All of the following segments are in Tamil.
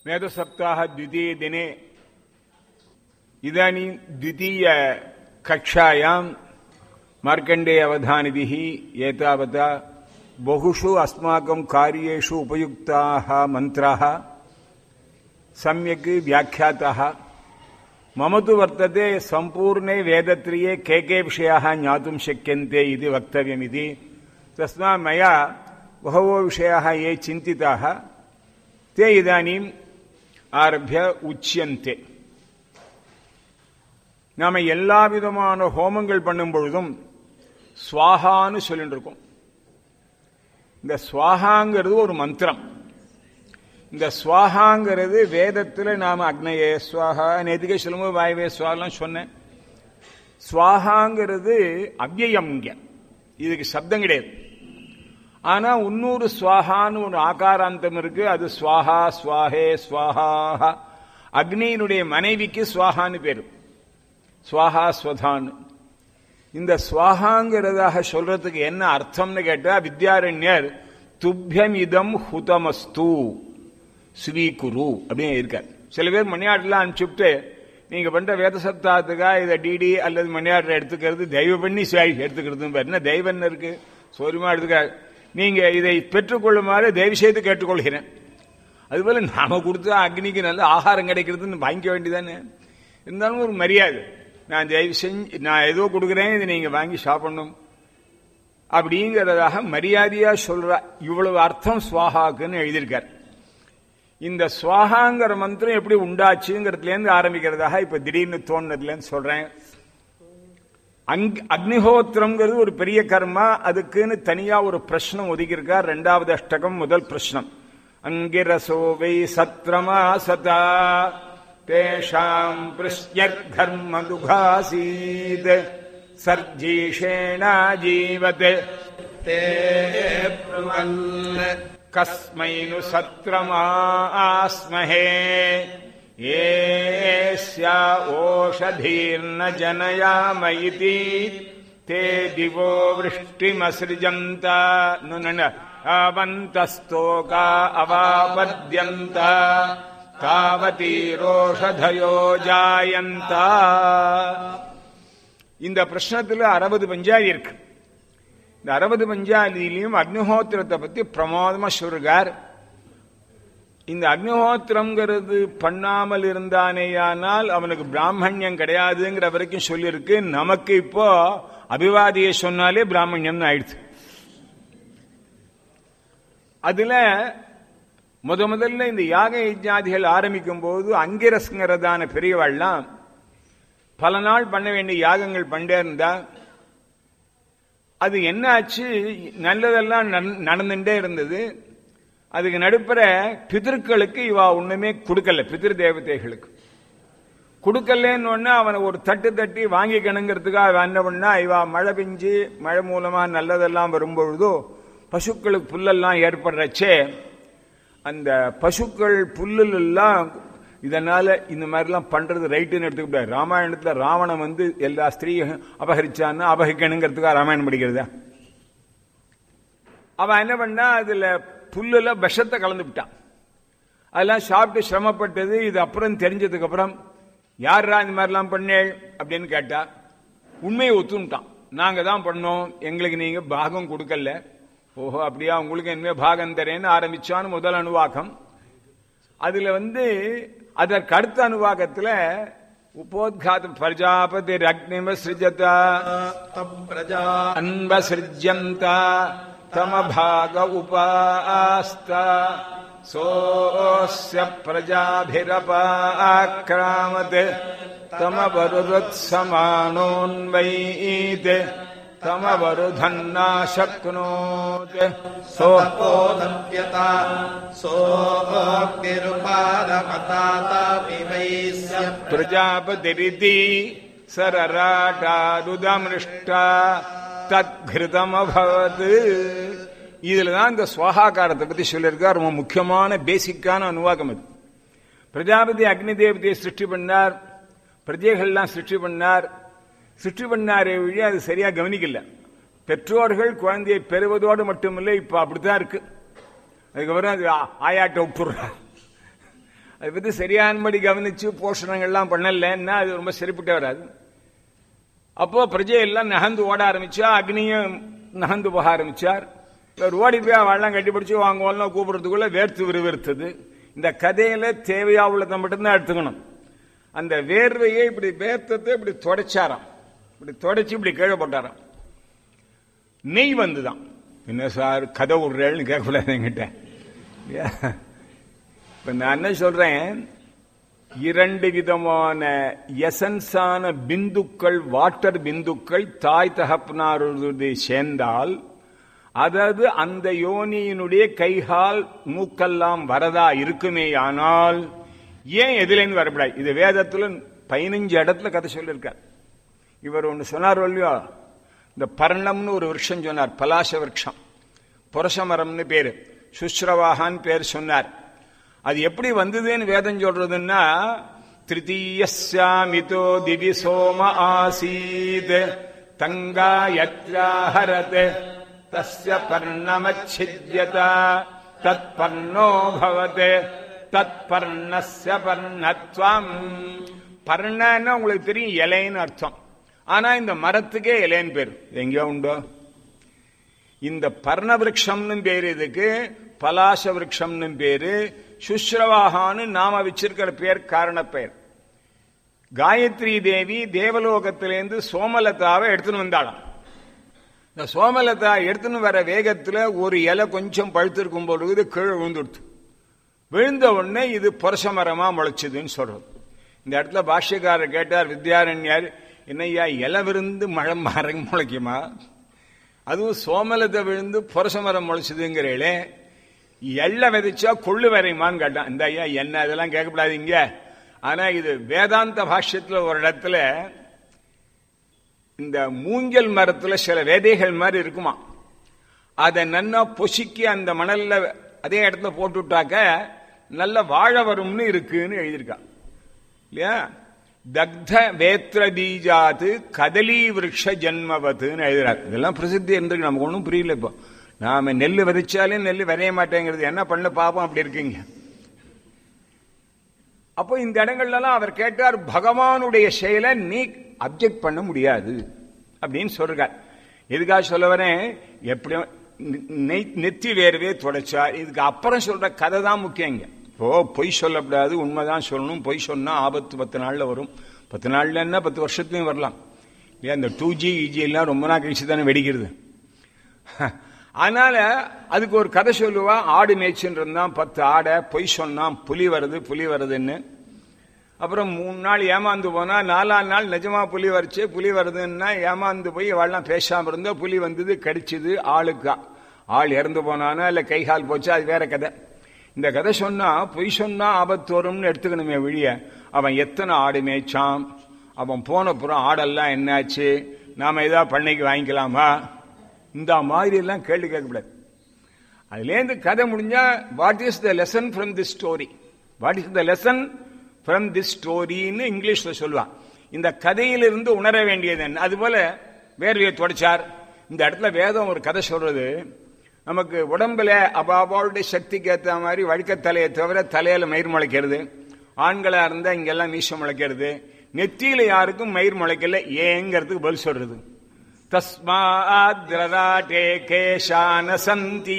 वेदसप्ताह द्वितीये दिने इदानीं द्वितीय कक्षायां मार्कण्डेय अवधानिभिः एतावता बहुषु अस्माकं कार्येषु उपयुक्ताः मन्त्राः सम्यक् व्याख्याताः मम तु वर्तते सम्पूर्णे वेदत्रिये के के विषयाः ज्ञातुं शक्यन्ते इति वक्तव्यमिति तस्मात् मया बहवो विषयाः ये चिन्तिताः ते इदानीम् ஆரம்பிய உச்சியந்தே நாம எல்லா விதமான ஹோமங்கள் பண்ணும் பொழுதும் சுவாகான்னு சொல்லிட்டு இருக்கோம் இந்த சுவாகாங்கிறது ஒரு மந்திரம் இந்த சுவாகாங்கிறது வேதத்தில் நாம அக்னயே சுவாகா நேற்றுக்கே சொல்லும்போது வாயுவே சுவாலாம் சொன்னேன் சுவாகாங்கிறது அவ்யயம் இங்க இதுக்கு சப்தம் கிடையாது ஆனா இன்னொரு சுவாகான்னு ஒரு ஆகாராந்தம் இருக்கு அது சுவாஹா சுவாஹே சுவாஹா அக்னியினுடைய மனைவிக்கு சுவாகான்னு பேரு சுவாஹா ஸ்வதான்னு இந்த சுவாகாங்கிறதாக சொல்றதுக்கு என்ன அர்த்தம்னு கேட்டா வித்யாரண்யர் துப்பியம் இதம் ஹுதமஸ்து ஸ்வீகுரு அப்படின்னு இருக்கார் சில பேர் மணியாட்டில் அனுப்பிச்சுட்டு நீங்க பண்ற வேத சப்தாத்துக்காக இதை டிடி அல்லது மணியாட்டில் எடுத்துக்கிறது தெய்வ பண்ணி எடுத்துக்கிறது என்ன தெய்வம் இருக்கு சோரியமா எடுத்துக்க நீங்க இதை பெற்றுக்கொள்ளுமாறு தயவு செய்து கேட்டுக்கொள்கிறேன் அதுபோல நாம கொடுத்தா அக்னிக்கு நல்ல ஆகாரம் கிடைக்கிறதுன்னு வாங்கிக்க வேண்டியதானே இருந்தாலும் ஒரு மரியாதை நான் தயவு செஞ்சு நான் ஏதோ கொடுக்குறேன் இதை நீங்க வாங்கி சாப்பிடணும் அப்படிங்கிறதாக மரியாதையா சொல்ற இவ்வளவு அர்த்தம் சுவாகாக்குன்னு எழுதியிருக்கார் இந்த சுவாகாங்கிற மந்திரம் எப்படி உண்டாச்சுங்கிறதுல இருந்து ஆரம்பிக்கிறதாக இப்ப திடீர்னு தோணுனதுல இருந்து சொல்றேன் அக்னிஹோத்திரம்ங்கிறது ஒரு பெரிய கர்மா அதுக்குன்னு தனியா ஒரு பிரश्னம் ஒதுக்கியிருக்கார் ரெண்டாவது அஷ்டகம் முதல் பிரश्னம் அங்கிரசோ வை சத்ரமா சதா தேஷாம் பிரஷ்யர்கர்ம துகாசீத் சர்ஜீஷேணா ஜீவத் ते ब्रुवन् கஸ்மைனு சத்ரமாஸ்மஹே ஏஸ்யா ஓஷதீர்ன ஜனயாம இதி தே திவோ விருஷ்டிமசிருஜந்த அவந்தஸ்தோகா அவாபத்யந்த தாவதீரோஷதயோ ஜாயந்த இந்த பிரश्னத்தில் அறுபது பஞ்சாயி இருக்கு இந்த அறுபது பஞ்சாயத்திலையும் அக்னிஹோத்திரத்தை பத்தி பிரமாதமா சொல்றார் இந்த அக்னிஹோத்திரம்ங்கிறது பண்ணாமல் இருந்தானேயானால் அவனுக்கு பிராமணியம் கிடையாதுங்கிற வரைக்கும் சொல்லியிருக்கு நமக்கு இப்போ அபிவாதியை சொன்னாலே பிராமணியம் ஆயிடுச்சு அதுல முத முதல்ல இந்த யாக யஜ்ஞாதிகள் ஆரம்பிக்கும் போது அங்கிரஸ்ங்கிறதான பெரியவாள்லாம் பல நாள் பண்ண வேண்டிய யாகங்கள் பண்ணே இருந்தா அது என்ன ஆச்சு நல்லதெல்லாம் நடந்துட்டே இருந்தது அதுக்கு நடுப்புற பிதர்களுக்கு இவா ஒண்ணுமே கொடுக்கல பிதிர் தேவதைகளுக்கு கொடுக்கலன்னு அவனை ஒரு தட்டு தட்டி வாங்கிக்கணுங்கிறதுக்காக அவன் என்ன பண்ணா இவா மழை பெஞ்சு மழை மூலமா நல்லதெல்லாம் வரும்பொழுதோ பசுக்களுக்கு புல்லெல்லாம் ஏற்படுறச்சே அந்த பசுக்கள் புல்லுல எல்லாம் இதனால இந்த மாதிரிலாம் பண்றது ரைட்டுன்னு எடுத்துக்கிட்ட ராமாயணத்துல ராவணன் வந்து எல்லா ஸ்திரீயும் அபகரிச்சான்னா அபகரிக்கணுங்கிறதுக்காக ராமாயணம் படிக்கிறதா அவன் என்ன பண்ணா அதுல புல்லுல விஷத்தை கலந்து விட்டான் அதெல்லாம் சாப்பிட்டு சிரமப்பட்டது இது அப்புறம் தெரிஞ்சதுக்கு அப்புறம் யாரா இந்த மாதிரிலாம் பண்ணேள் அப்படின்னு கேட்டா உண்மையை ஒத்துட்டான் நாங்க தான் பண்ணோம் எங்களுக்கு நீங்க பாகம் கொடுக்கல ஓஹோ அப்படியா உங்களுக்கு இனிமே பாகம் தரேன்னு ஆரம்பிச்சான்னு முதல் அணுவாக்கம் அதுல வந்து அதற்கு அடுத்த அனுவாகத்துல உபோத்காத பிரஜாபதி அக்னிம சிருஜதா तम् प्रजा அன்ப சிருஜந்தா தமபாக உபாஸ்தா சோஸ்ய பிரஜாபிரபாக்ராமத் தமவருருத் சமானோன்வைத் தமவருதன்னா சக்னோத் சோ तपोदप्यता सोऽग्निरुपादपतातापि वैश्य பிரஜாபதிரிதி சரராட்டாருதமிருஷ்டா தத்கிருதமபவது இதுலதான் இந்த சுவாகாரத்தை பத்தி சொல்லியிருக்கார் ரொம்ப முக்கியமான பேசிக்கான அனுவாகம் அது பிரஜாபதி அக்னி தேவதையை சிருஷ்டி பண்ணார் பிரஜைகள்லாம் சிருஷ்டி பண்ணார் சிருஷ்டி பண்ணாரே வழி அது சரியா கவனிக்கல பெற்றோர்கள் குழந்தையை பெறுவதோடு மட்டுமில்லை இப்ப அப்படித்தான் இருக்கு அதுக்கப்புறம் அது ஆ- ஆயாட்ட விட்டுடுறார் அதை பத்தி சரியானபடி கவனிச்சு போஷணங்கள்லாம் பண்ணலன்னா அது ரொம்ப சரிப்பட்டு வராது அப்போ பிரஜையெல்லாம் நகர்ந்து ஓட ஆரம்பிச்சா அக்னியும் நகர்ந்து போக ஆரம்பிச்சார் இவர் ஓடி போய் அவெல்லாம் கட்டிப்பிடிச்சு வாங்குவோம்னா கூப்பிடுறதுக்குள்ள வேர்த்து விறுவிறுத்தது இந்த கதையில தேவையா உள்ளதை மட்டும்தான் எடுத்துக்கணும் அந்த வேர்வையை இப்படி வேர்த்தத்தை இப்படி தொடச்சாராம் இப்படி தொடச்சு இப்படி கீழே போட்டாராம் நெய் வந்துதான் என்ன சார் கதை விடுறேன்னு கேட்கக்கூடாது என்கிட்ட இல்லையா? இப்ப நான் என்ன சொல்றேன் இரண்டு விதமான எசன்ஸான பிந்துக்கள் வாட்டர் பிந்துக்கள் தாய் தகப்பனாருடைய சேர்ந்தால் அதாவது அந்த யோனியினுடைய கைகால் மூக்கெல்லாம் வரதா இருக்குமேயானால் ஏன் எதுலேருந்து வரப்படாது இது வேதத்துல பதினஞ்சு இடத்துல கதை சொல்லியிருக்கார் இவர் ஒன்று சொன்னார் இல்லையோ இந்த பர்ணம்னு ஒரு விருட்சம் சொன்னார் பலாச விருட்சம் புரசமரம்னு பேரு சுஸ்ரவாகான்னு பேர் சொன்னார் அது எப்படி வந்ததுன்னு வேதம் சொல்றதுன்னா திருத்தீயமிதோ திவி சோம ஆசீத் தங்காயத்ராஹரத் தஸ்ய பர்ணமச்சித்யத தத் பர்ணோ பவத் தத் பர்ணஸ்ய பர்ணத்வம் பர்ணன்னா உங்களுக்கு தெரியும் இலைன்னு அர்த்தம் ஆனா இந்த மரத்துக்கே இலைன்னு பேர் இது எங்கேயோ உண்டோ இந்த பர்ண விரக்ஷம்னு பேரு இதுக்கு பலாச விரக்ஷம்னு பேரு சுஸ்ரவாகான்னு நாம வச்சிருக்கிற பேர் காரண பெயர் காயத்ரி தேவி தேவலோகத்திலேருந்து சோமலதாவை எடுத்துன்னு வந்தாளாம் இந்த சோமலதா எடுத்துன்னு வர வேகத்துல ஒரு இலை கொஞ்சம் பழுத்திருக்கும் பொழுது கீழே விழுந்துடுத்து விழுந்த உடனே இது புரச மரமா முளைச்சதுன்னு சொல்றது இந்த இடத்துல பாஷ்யக்காரர் கேட்டார் வித்யாரண்யர் என்னய்யா இலை விருந்து மழை மரம் முளைக்குமா அதுவும் சோமலத்தை விழுந்து புரச மரம் முளைச்சதுங்கிறீங்களே எள்ள விதைச்சா கொள்ளு வரையுமான்னு கேட்டான் இந்த ஐயா என்ன இதெல்லாம் கேட்கக்கூடாதீங்க ஆனா இது வேதாந்த பாஷ்யத்துல ஒரு இடத்துல இந்த மூங்கல் மரத்துல சில விதைகள் மாதிரி இருக்குமா அதை நன்னா பொசுக்கி அந்த மணல்ல அதே இடத்துல போட்டுவிட்டாக்க நல்ல வாழ வரும்னு இருக்குன்னு எழுதியிருக்கான் இல்லையா தக்த வேத்ர பீஜாத்து கதலி விருட்ச ஜன்மவத்துன்னு எழுதுறாரு இதெல்லாம் பிரசித்தி இருந்திருக்கு நமக்கு ஒன்றும் புரியல இப்போ நாம நெல் விதைச்சாலே நெல் விதைய மாட்டேங்கிறது என்ன பண்ண பாப்போம் அப்படி இருக்கீங்க அப்போ இந்த இடங்கள்லாம் அவர் கேட்டார் பகவானுடைய செயலை நீ அப்செக்ட் பண்ண முடியாது அப்படின்னு சொல்றார் எதுக்காக சொல்ல வரேன் எப்படி நெத்தி வேர்வே தொடச்சா இதுக்கு அப்புறம் சொல்ற கதை தான் முக்கியங்க இப்போ பொய் சொல்லக்கூடாது உண்மைதான் சொல்லணும் பொய் சொன்னா ஆபத்து பத்து நாள்ல வரும் பத்து நாள்ல என்ன பத்து வருஷத்துலயும் வரலாம் இல்லையா இந்த டூ ஜி இஜி எல்லாம் ரொம்ப நாள் கழிச்சு தானே வெடிக்கிறது அதனால அதுக்கு ஒரு கதை சொல்லுவா ஆடு மேய்ச்சின்னு இருந்தான் பத்து ஆடை பொய் சொன்னான் புலி வருது புலி வருதுன்னு அப்புறம் மூணு நாள் ஏமாந்து போனா நாலாம் நாள் நிஜமா புலி வரைச்சு புலி வருதுன்னா ஏமாந்து போய் அவள்லாம் பேசாம இருந்தா புலி வந்தது கடிச்சது ஆளுக்கா ஆள் இறந்து போனானா இல்ல கை கால் போச்சு அது வேற கதை இந்த கதை சொன்னா பொய் சொன்னா ஆபத்து வரும்னு எடுத்துக்கணுமே வெளிய அவன் எத்தனை ஆடு மேய்ச்சான் அவன் போன புறம் ஆடெல்லாம் என்னாச்சு நாம ஏதாவது பண்ணைக்கு வாங்கிக்கலாமா இந்த மாதிரி எல்லாம் கேள்வி கேட்கக்கூடாது அதுலேருந்து கதை முடிஞ்சா what is the lesson from the story what is the lesson from the ஸ்டோரின்னு இங்கிலீஷ்ல சொல்லுவான் இந்த கதையிலிருந்து உணர வேண்டியது என்ன அதுபோல வேர்வையை தொடச்சார் இந்த இடத்துல வேதம் ஒரு கதை சொல்றது நமக்கு உடம்புல அபாபாவுடைய சக்திக்கு ஏற்ற மாதிரி வழுக்க தலையை தவிர தலையில மயிர் முளைக்கிறது ஆண்களா இருந்தா இங்கெல்லாம் மீசம் முளைக்கிறது நெத்தியில யாருக்கும் மயிர் முளைக்கல ஏங்கிறதுக்கு பதில் சொல்றது தஸ்மாத்ரராட்டே கேஷான சந்தி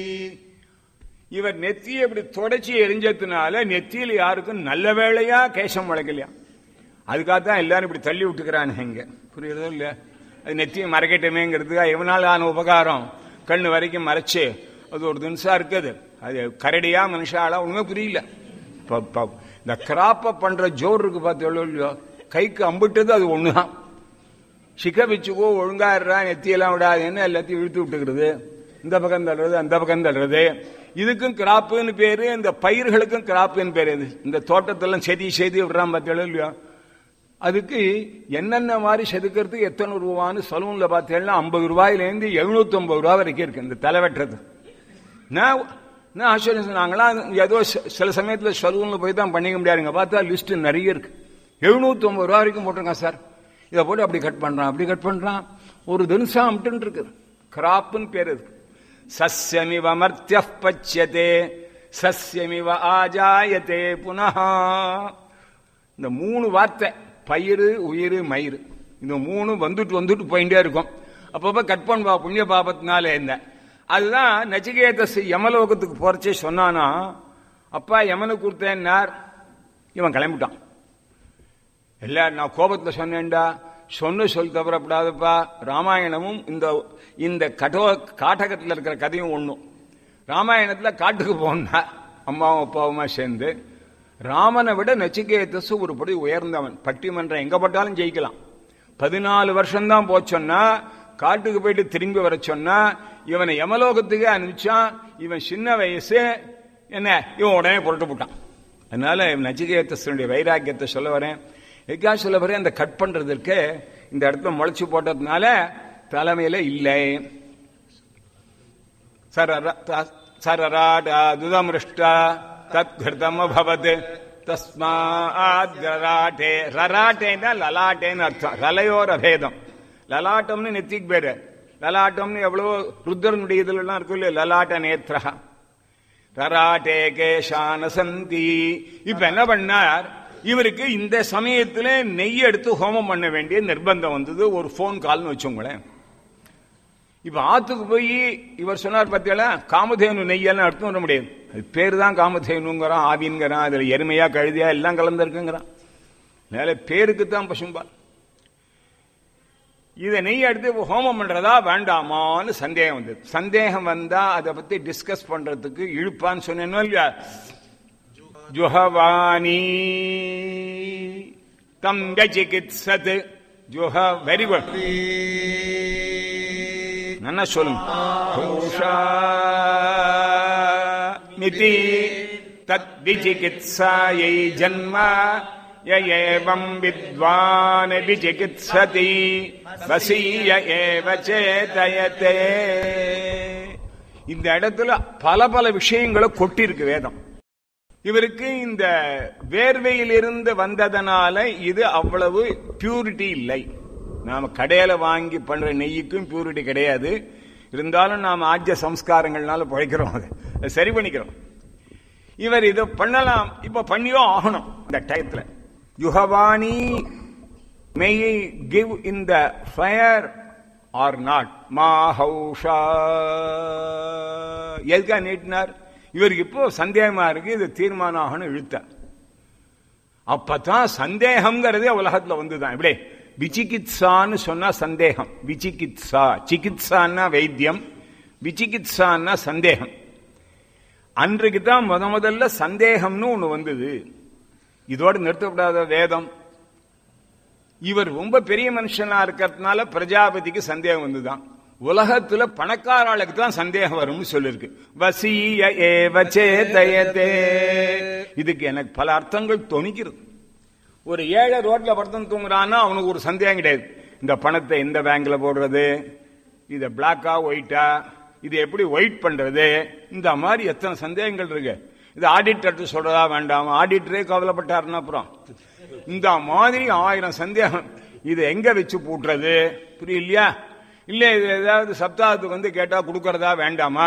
இவர் நெத்தியை இப்படி தொடச்சி எரிஞ்சதுனால நெத்தியில யாருக்கும் நல்ல வேளையா கேசம் முளைக்கலையா அதுக்காகத்தான் எல்லாரும் இப்படி தள்ளி விட்டுக்கிறானுங்க இங்க புரியுறதோ இல்லையா அது நெத்தியை மறைக்கட்டுமேங்கிறதுக்காக எவனால் ஆன உபகாரம் கண்ணு வரைக்கும் மறைச்சு அது ஒரு தினசா இருக்குது அது கரடியா மனுஷாலா ஒண்ணுமே புரியல இந்த கிராப்ப பண்ற ஜோர் இருக்கு பார்த்தோம் இல்லையோ கைக்கு அம்பிட்டது அது ஒண்ணுதான் சிக்க வச்சுக்கோ ஒழுங்கா இருறா நெத்தியெல்லாம் விடாதுன்னு எல்லாத்தையும் இழுத்து விட்டுக்கிறது இந்த பக்கம் தள்ளுறது அந்த பக்கம் தள்ளுறது இதுக்கும் கிராப்புன்னு பேரு இந்த பயிர்களுக்கும் கிராப்புன்னு பேரு இது இந்த தோட்டத்தெல்லாம் செதி செய்தி விடுறான் பார்த்தீங்களோ இல்லையோ அதுக்கு என்னென்ன மாதிரி செதுக்கிறதுக்கு எத்தனை ரூபான்னு சலூன்ல பார்த்தீங்கன்னா ஐம்பது ரூபாயிலேருந்து எழுநூத்தி ஐம்பது ரூபா வரைக்கும் இருக்கு இந்த தலை வெட்டுறது நான் நான் ஆச்சரியம் நாங்களாம் ஏதோ சில சமயத்தில் சலூன்ல போய் தான் பண்ணிக்க முடியாதுங்க பார்த்தா லிஸ்ட் நிறைய இருக்கு எழுநூத்தி ஐம்பது ரூபா வரைக்கும் போட்டிருக்கான் சார் இதை போட்டு அப்படி கட் பண்றான் அப்படி கட் பண்றான் ஒரு தினசா அம்ட்டு இருக்குது கிராப்னு பேர் இருக்கு சஸ்யமிவமர்த்திய பச்சியதே சஸ்யமிவ ஆஜாயத்தே புனः இந்த மூணு வார்த்தை பயிறு உயிர் மயிறு இந்த மூணு வந்துட்டு வந்துட்டு போயிட்டே இருக்கும் அப்பப்ப கட் பண்ணுவா புண்ணிய பாபத்தினால என்ன அதுதான் நச்சிகேதஸ் யமலோகத்துக்கு போறச்சே சொன்னானா அப்பா யமனுக்கு கொடுத்தேன்னார் இவன் கிளம்பிட்டான் எல்லாரும் நான் கோபத்துல சொன்னேன்டா சொன்ன சொல் தவறப்படாதப்பா ராமாயணமும் இந்த இந்த கடோ காட்டகத்தில் இருக்கிற கதையும் ஒண்ணும் ராமாயணத்துல காட்டுக்கு போனா அம்மாவும் அப்பாவுமா சேர்ந்து ராமனை விட நச்சிகேதஸ் ஒரு படி உயர்ந்தவன் பட்டிமன்றம் எங்க பட்டாலும் ஜெயிக்கலாம் பதினாலு வருஷம்தான் போச்சொன்னா காட்டுக்கு போயிட்டு திரும்பி வர சொன்னா இவனை யமலோகத்துக்கு அனுப்பிச்சான் இவன் சின்ன வயசு என்ன இவன் உடனே புரட்டு போட்டான் அதனால நச்சிகேதனுடைய வைராக்கியத்தை சொல்ல வரேன் எதுக்காக சொல்ல வரேன் அந்த கட் பண்றதற்கு இந்த இடத்துல முளைச்சு போட்டதுனால தலைமையில இல்லை சரராட்டா தத்கிருதமபவத் தஸ்மாத் ரராட்டே ரராட்டேன்னா லலாட்டேன்னு அர்த்தம் ரலையோர பேதம் லலாட்டம்னு நெத்திக்கு பேரு லலாட்டம்னு எவ்வளவோ ருத்ரனுடைய இதுலாம் இருக்கும் இல்லையா லலாட்ட நேத்ரா ரராட்டே கேஷான சந்தி இப்ப என்ன பண்ணார் இவருக்கு இந்த சமயத்துல நெய் எடுத்து ஹோமம் பண்ண வேண்டிய நிர்பந்தம் வந்தது ஒரு போன் கால்னு வச்சோங்களேன் இப்ப ஆத்துக்கு போய் இவர் சொன்னார் பத்தியல காமதேனு நெய்யெல்லாம் எடுத்து வர முடியாது அது பேரு தான் காமதேனுங்கிறான் ஆவின்கிறான் அதுல எருமையா கழுதியா எல்லாம் கலந்துருக்குங்கிறான் அதனால பேருக்கு தான் பசும்பால் இதை நெய் எடுத்து ஹோமம் பண்றதா வேண்டாமான்னு சந்தேகம் வந்தது சந்தேகம் வந்தா அதை பத்தி டிஸ்கஸ் பண்றதுக்கு இழுப்பான்னு சொன்னேன்னா இல்லையா ஜுஹவானி தம் சிகித்சத் ஜுஹ வெரி குட் நல்லா சொல்லுங்க மிதி தத் விசிகித்சாயை ஜன்ம ஏவம் வித்வான் விசிகித்சதி வசீய ஏவ சேதயத்தே இந்த இடத்துல பல பல விஷயங்களை கொட்டிருக்கு வேதம் இவருக்கு இந்த வேர்வையில் இருந்து வந்ததனால இது அவ்வளவு பியூரிட்டி இல்லை நாம கடையில வாங்கி பண்ற நெய்யுக்கும் பியூரிட்டி கிடையாது இருந்தாலும் நாம் ஆஜ்ய சம்ஸ்காரங்கள்னால பழைக்கிறோம் அதை சரி பண்ணிக்கிறோம் இவர் இதை பண்ணலாம் இப்ப பண்ணியோ ஆகணும் இந்த டயத்துல யுகவாணி may give in the fire or not மா ஹவுஷா எதுக்கா நீட்டினார் இவருக்கு இப்போ சந்தேகமா இருக்கு இது தீர்மானம் ஆகணும் இழுத்தார் அப்பதான் சந்தேகம்ங்கிறதே உலகத்துல வந்துதான் இப்படி விசிகித்சான்னு சொன்னா சந்தேகம் விசிகித்சா சிகித்சான்னா வைத்தியம் விசிகித்சான்னா சந்தேகம் அன்றைக்கு தான் முத முதல்ல சந்தேகம்னு ஒண்ணு வந்தது இதோடு நிறுத்தப்படாத வேதம் இவர் ரொம்ப பெரிய மனுஷனா இருக்கிறதுனால பிரஜாபதிக்கு சந்தேகம் வந்துதான் உலகத்துல பணக்காராளுக்கு தான் சந்தேகம் வரும்னு சொல்லிருக்கு வசீய ஏவ சேதயதே இதுக்கு எனக்கு பல அர்த்தங்கள் துணிக்கிறது ஒரு ஏழை ரோட்ல படுத்து தூங்குறான்னா அவனுக்கு ஒரு சந்தேகம் கிடையாது இந்த பணத்தை எந்த பேங்க்ல போடுறது இத பிளாக்கா ஒயிட்டா இது எப்படி ஒயிட் பண்றது இந்த மாதிரி எத்தனை சந்தேகங்கள் இருக்கு இது ஆடிட்டர் சொல்றதா வேண்டாம் ஆடிட்டரே கவலைப்பட்டாருன்னா அப்புறம் இந்த மாதிரி ஆயிரம் சந்தேகம் இது எங்க வச்சு பூட்டுறது புரியலையா இல்ல இது ஏதாவது சப்தாகத்துக்கு வந்து கேட்டா கொடுக்கறதா வேண்டாமா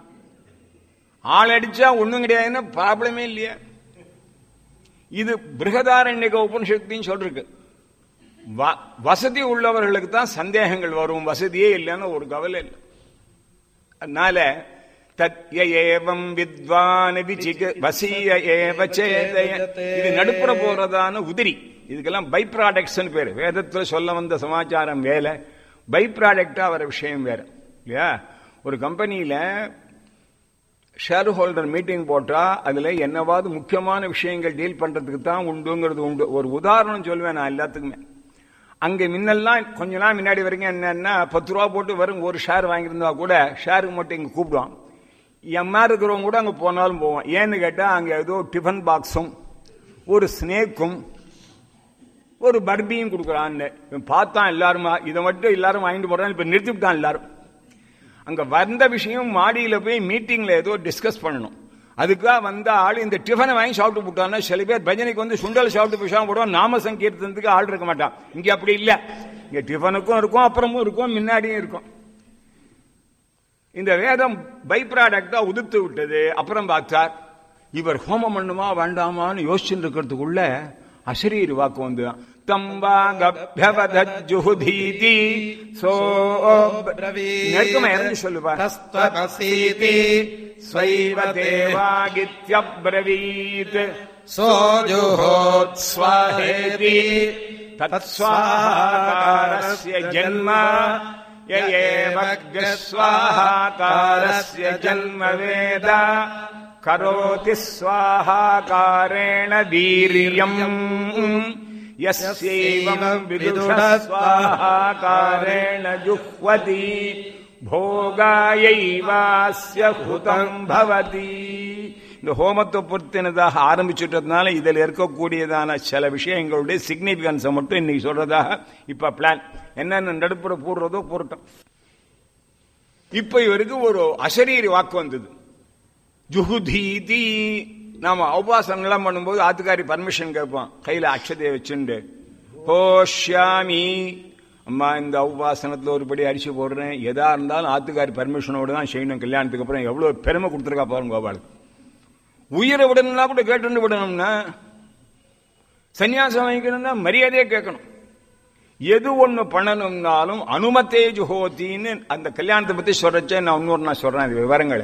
ஆள் அடிச்சா ஒண்ணும் கிடையாதுன்னா ப்ராப்ளமே இல்லையா இது பிருகதாரண்யக உபனிஷத்தின்னு சொல்றது வசதி உள்ளவர்களுக்கு தான் சந்தேகங்கள் வரும் வசதியே இல்லைன்னு ஒரு கவலை இல்லை அதனால தத்யேவம் வித்வான் வசீய ஏவ சேதய இது நடுப்புற போறதான உதிரி இதுக்கெல்லாம் பை ப்ராடக்ட்ஸ் பேரு வேதத்துல சொல்ல வந்த சமாச்சாரம் வேலை பை ப்ராடக்டா வர விஷயம் வேற இல்லையா ஒரு கம்பெனியில ஷேர் ஹோல்டர் மீட்டிங் போட்டா அதுல என்னவாவது முக்கியமான விஷயங்கள் டீல் பண்றதுக்கு தான் உண்டுங்கிறது உண்டு ஒரு உதாரணம் சொல்லுவேன் நான் எல்லாத்துக்குமே அங்க முன்னெல்லாம் கொஞ்ச நாள் முன்னாடி வரைக்கும் என்னன்னா பத்து ரூபா போட்டு வரும் ஒரு ஷேர் வாங்கியிருந்தா கூட ஷேருக்கு மட்டும் இங்க கூப்பிடுவான் எம்மா இருக்கிறவங்க கூட அங்க போனாலும் போவோம் ஏன்னு கேட்டா அங்க ஏதோ டிஃபன் பாக்ஸும் ஒரு ஸ்னேக்கும் ஒரு பர்பியும் கொடுக்குறான்னு பார்த்தான் எல்லாரும் இதை மட்டும் எல்லாரும் வாங்கிட்டு போறான் இப்ப நிறுத்திவிட்டான் எல்லாரும் அங்க வந்த விஷயம் மாடியில போய் மீட்டிங்ல ஏதோ டிஸ்கஸ் பண்ணணும் அதுக்காக வந்த ஆள் இந்த டிஃபனை வாங்கி சாப்பிட்டு போட்டான்னா சில பேர் பஜனைக்கு வந்து சுண்டல் சாப்பிட்டு பேசாம போடுவோம் நாம சங்கீர்த்தனத்துக்கு ஆள் இருக்க மாட்டான் இங்க அப்படி இல்ல இங்க டிஃபனுக்கும் இருக்கும் அப்புறமும் இருக்கும் முன்னாடியும் இருக்கும் இந்த வேதம் பை ப்ராடக்டா உதிர்த்து விட்டது அப்புறம் பார்த்தார் இவர் ஹோமம் பண்ணுமா வேண்டாமான்னு யோசிச்சுட்டு இருக்கிறதுக்குள்ள அசரீர் வாக்கு வந்து தம்பாகபியவதஜுஹுதீதி சோ நெருக்கமா இறங்கி சொல்லுவா தஸ்தமசீதி ஸ்வைவ தேவாகித்யப்ரவீத் सोऽजुहोत्स्वाहेति तत्स्वाहाकारस्य जन्म य एव स्वाहाकारस्य जन्म वेद करोति स्वाहाकारेण वीर्यम् यस्यैवम् विदुष स्वाहाकारेण जुह्वति भोगायैवास्य हुतम् भवति இந்த ஹோமத்தை பொறுத்தினதாக ஆரம்பிச்சுட்டதுனால இதில் இருக்கக்கூடியதான சில விஷயங்களுடைய சிக்னிபிகன்ஸை மட்டும் இன்னைக்கு சொல்றதாக இப்ப பிளான் என்னென்ன நடுப்புற போடுறதோ போட்டோம் இப்ப இவருக்கு ஒரு அசரீரி வாக்கு வந்தது ஜுகுதீதி நாம உபாசனம்லாம் பண்ணும்போது ஆத்துக்காரி பர்மிஷன் கேட்போம் கையில அக்ஷதையை வச்சுண்டு ஹோஷ்யாமி அம்மா இந்த உபாசனத்துல ஒருபடி அரிசி போடுறேன் எதா இருந்தாலும் ஆத்துக்காரி பர்மிஷனோட தான் செய்யணும் கல்யாணத்துக்கு அப்புறம் எவ்வளவு பெருமை கொடுத்துருக்கா பாருங்க கோபாலுக்கு உயிரை விடணும்னா கூட கேட்டு விடணும்னா சன்னியாசம் வாங்கிக்கணும்னா மரியாதையே கேட்கணும் எது ஒண்ணு பண்ணணும்னாலும் அனுமத்தே ஜுஹோத்தின்னு அந்த கல்யாணத்தை பத்தி சொல்றச்சே நான் இன்னொரு நான் சொல்றேன் இது விவரங்களை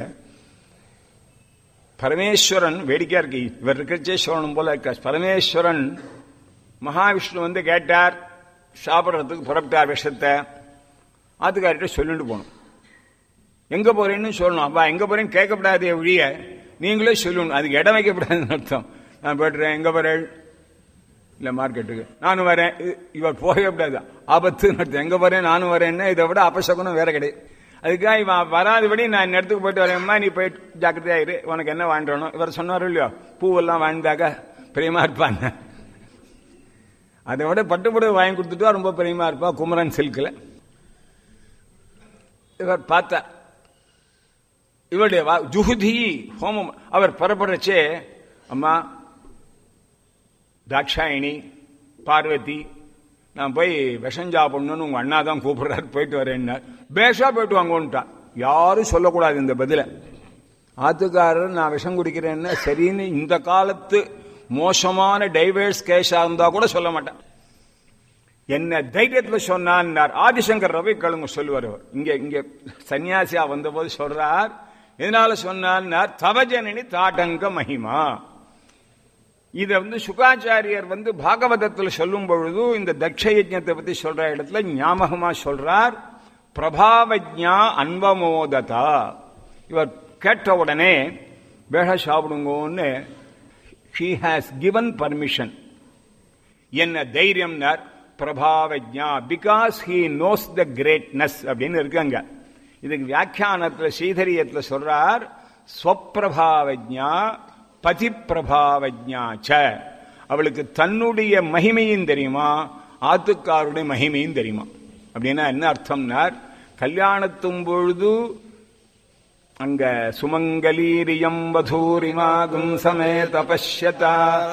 பரமேஸ்வரன் வேடிக்கையா இருக்கு இவர் இருக்கிறச்சே சொல்லணும் போல இருக்க பரமேஸ்வரன் மகாவிஷ்ணு வந்து கேட்டார் சாப்பிட்றதுக்கு புறப்பட்டார் விஷத்தை ஆத்துக்காரிட்ட சொல்லிட்டு போகணும் எங்க போறேன்னு சொல்லணும் அப்பா எங்க போறேன்னு கேட்கப்படாதே ஒழிய நீங்களே சொல்லணும் அதுக்கு இடம் வைக்கப்படாதுன்னு அர்த்தம் நான் போய்ட்டுறேன் எங்க போறேன் இல்ல மார்க்கெட்டுக்கு நானும் வரேன் இ- இவர் போகவே கூடாது ஆபத்துன்னு அர்த்தம் எங்க போறேன் நானும் வரேன்னா இதை விட அபசகுனம் வேற கிடையாது அதுக்காக இவன் வராதபடி நான் இந்த இடத்துக்கு போயிட்டு வரேன்மா நீ போயிட்டு ஜாக்கிரதையா இரு உனக்கு என்ன வாங்கிட்டு இவர் சொன்னாரு இல்லையோ பூவெல்லாம் வாழ்ந்தாக்க பிரியமா இருப்பாங்க அதை விட பட்டுப்புடவை வாங்கி கொடுத்துட்டா ரொம்ப பிரியமா இருப்பா குமரன் சில்க்ல இவர் பார்த்தா இவருடைய வா- ஜுகுதி ஹோமம் அவர் புறப்படுறச்சே அம்மா தாட்சாயினி பார்வதி நான் போய் விஷம் சாப்பிடணும்னு உங்க அண்ணா தான் கூப்பிடுறாரு போயிட்டு வரேன்னா பேஷா போயிட்டு வாங்கன்ட்டா யாரும் சொல்லக்கூடாது இந்த பதில ஆத்துக்காரர் நான் விஷம் குடிக்கிறேன்னா சரின்னு இந்த காலத்து மோசமான டைவர்ஸ் கேஸா இருந்தா கூட சொல்ல மாட்டேன் என்ன தைரியத்துல சொன்னார் ஆதிசங்கர் ரவி கழுங்க சொல்லுவார் அவர். இங்க இங்க சன்னியாசியா வந்தபோது சொல்றார் எதனால சொன்னார் தவஜனனி தாடங்க மகிமா இத வந்து சுகாச்சாரியர் வந்து பாகவதத்தில் சொல்லும் பொழுது இந்த தக்ஷ யஜ்ஞத்தை பத்தி சொல்ற இடத்துல ஞாபகமா சொல்றார் பிரபாவஜா அன்பமோததா இவர் கேட்ட உடனே வேக சாப்பிடுங்கன்னு ஷீ ஹாஸ் கிவன் பர்மிஷன் என்ன தைரியம்னார் பிரபாவஜா because he knows the greatness அப்படின்னு இருக்காங்க இதுக்கு வியாக்கியானத்துல ஸ்ரீதரியத்துல சொல்றார் ஸ்வப்பிரபாவஜா பதிப்பிரபாவஜா ச அவளுக்கு தன்னுடைய மகிமையும் தெரியுமா ஆத்துக்காருடைய மகிமையும் தெரியுமா அப்படின்னா என்ன அர்த்தம்னார் கல்யாணத்தும் பொழுது அங்க சுமங்கலீரியம் வதூரிமாகும் சமேத பஷ்யதா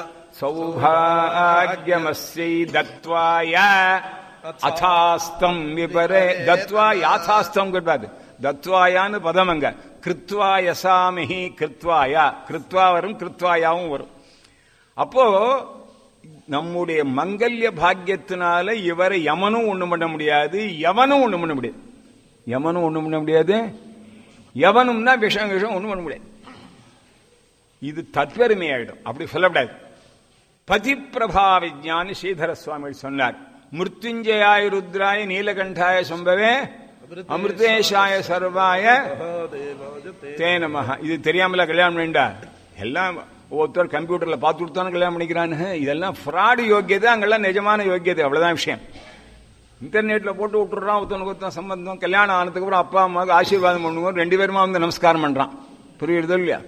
சௌபாகியமஸ்யை தத்வாய அதாஸ்தம் விபரே தத்வா யாதாஸ்தம் கிடையாது தத்வாயான்னு பதம் அங்க கிருத்வா யசாமிஹி கிருத்வாயா கிருத்வா வரும் கிருத்வாயாவும் வரும் அப்போ நம்முடைய மங்கல்ய பாக்கியத்தினால இவரை யமனும் ஒண்ணும் பண்ண முடியாது எவனும் ஒண்ணும் பண்ண முடியாது யமனும் ஒண்ணும் பண்ண முடியாது எவனும்னா விஷம் விஷம் ஒண்ணும் பண்ண முடியாது இது தத்வருமை ஆயிடும் அப்படி சொல்லக்கூடாது பதிப்பிரபா விஜானி ஸ்ரீதர சுவாமி சொன்னார் மிருத்யுஞ்சயாய ருத்ராய நீலகண்டாய சம்பவே அமிர்தேஷாய சர்வாய தே நமஹ இது தெரியாமல கல்யாணம் வேண்டா எல்லாம் ஒவ்வொருத்தர் கம்ப்யூட்டர்ல பார்த்து கொடுத்தானு கல்யாணம் பண்ணிக்கிறான்னு இதெல்லாம் ஃப்ராடு யோக்கியதை அங்கெல்லாம் நிஜமான யோக்கியதை அவ்வளவுதான் விஷயம் இன்டர்நெட்ல போட்டு விட்டுறான் ஒருத்தனுக்கு ஒருத்தன் சம்பந்தம் கல்யாணம் ஆனதுக்கு அப்புறம் அப்பா அம்மாவுக்கு ஆசீர்வாதம் பண்ணுவோம் ரெண்டு பேருமா வந்து நமஸ்காரம் பண்றான் புரியுறதோ இல்லையா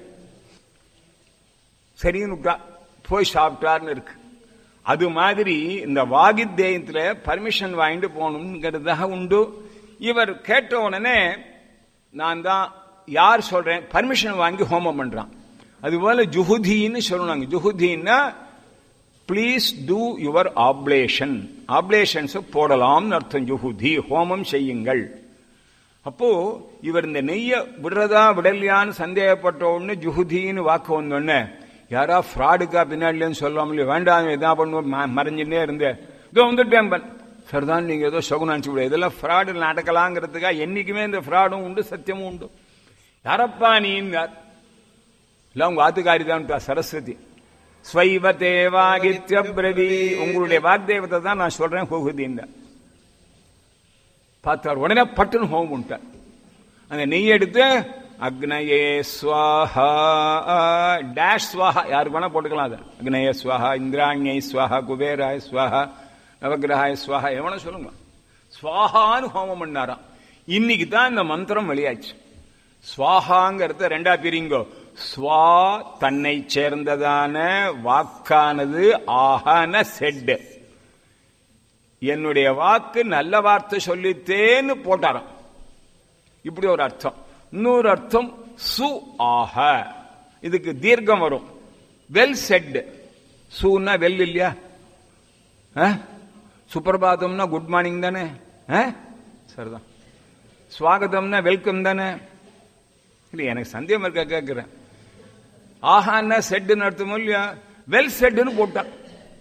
சரின்னு விட்டா போய் சாப்பிட்டார்னு இருக்கு அது மாதிரி இந்த வாகித்தேயத்துல பர்மிஷன் வாங்கிட்டு போகணுங்கிறதாக உண்டு இவர் கேட்ட உடனே நான் தான் யார் சொல்றேன் பர்மிஷன் வாங்கி ஹோமம் பண்றான் அதுபோல ஜுஹுதின்னு சொல்லணும் ஜுஹுதின்னா please do your oblation oblations போடலாம்னு அர்த்தம் ஜுஹுதி ஹோமம் செய்யுங்கள் அப்போ இவர் இந்த நெய்ய விடுறதா விடலையான்னு சந்தேகப்பட்ட உடனே ஜுஹுதின்னு வாக்கு வந்தோடனே யாரா ஃப்ராடுக்கா பின்னாடிலேன்னு சொல்லாம இல்லையா வேண்டாம் எதா பண்ணுவோம் ம- மறைஞ்சுட்டே இருந்தேன் இதோ வந்துட்டேன் பன் சரிதான் நீங்க ஏதோ சகுனம் நினச்சி விட இதெல்லாம் ஃப்ராடு நடக்கலாங்கிறதுக்கா என்னைக்குமே இந்த ஃப்ராடும் உண்டு சத்தியமும் உண்டு யாரப்பா நீன்னார் இல்ல உங்க ஆத்துக்காரி தான் சரஸ்வதி ஸ்வைவ தேவாகித்ய பிரவி உங்களுடைய வாக்தேவத்தை தான் நான் சொல்றேன் ஹோகுதின்ன பார்த்தார் உடனே பட்டுன்னு ஹோம் உண்டார் அந்த நெய் எடுத்து அக்னயே ஸ்வாஹா டேஷ் ஸ்வாஹா யாருக்கு வேணா போட்டுக்கலாம் அது அக்னயே ஸ்வாஹா இந்திராணியை ஸ்வாஹா குபேராய ஸ்வாஹா நவகிரகாய ஸ்வாஹா எவனோ சொல்லுங்க ஸ்வாஹான்னு ஹோமம் பண்ணாராம் இன்னைக்கு தான் இந்த மந்திரம் வெளியாச்சு ஸ்வாஹாங்கிறத ரெண்டா பிரிங்கோ ஸ்வா தன்னை சேர்ந்ததான வாக்கானது ஆகான செட் என்னுடைய வாக்கு நல்ல வார்த்தை சொல்லித்தேன்னு போட்டாராம் இப்படி ஒரு அர்த்தம் இன்னொரு அர்த்தம் சு ஆக இதுக்கு தீர்க்கம் வரும் வெல் செட் சூன்னா வெல் இல்லையா ஆ? சுப்பிரபாதம்னா குட் மார்னிங் தானே ஆ? சரிதான் ஸ்வாகதம்னா வெல்கம் தானே இல்லை எனக்கு சந்தேகம் இருக்க கேட்கிறேன் ஆஹான்னா செட்டுன்னு அர்த்தமோ இல்லையா வெல் செட்டுன்னு போட்டான்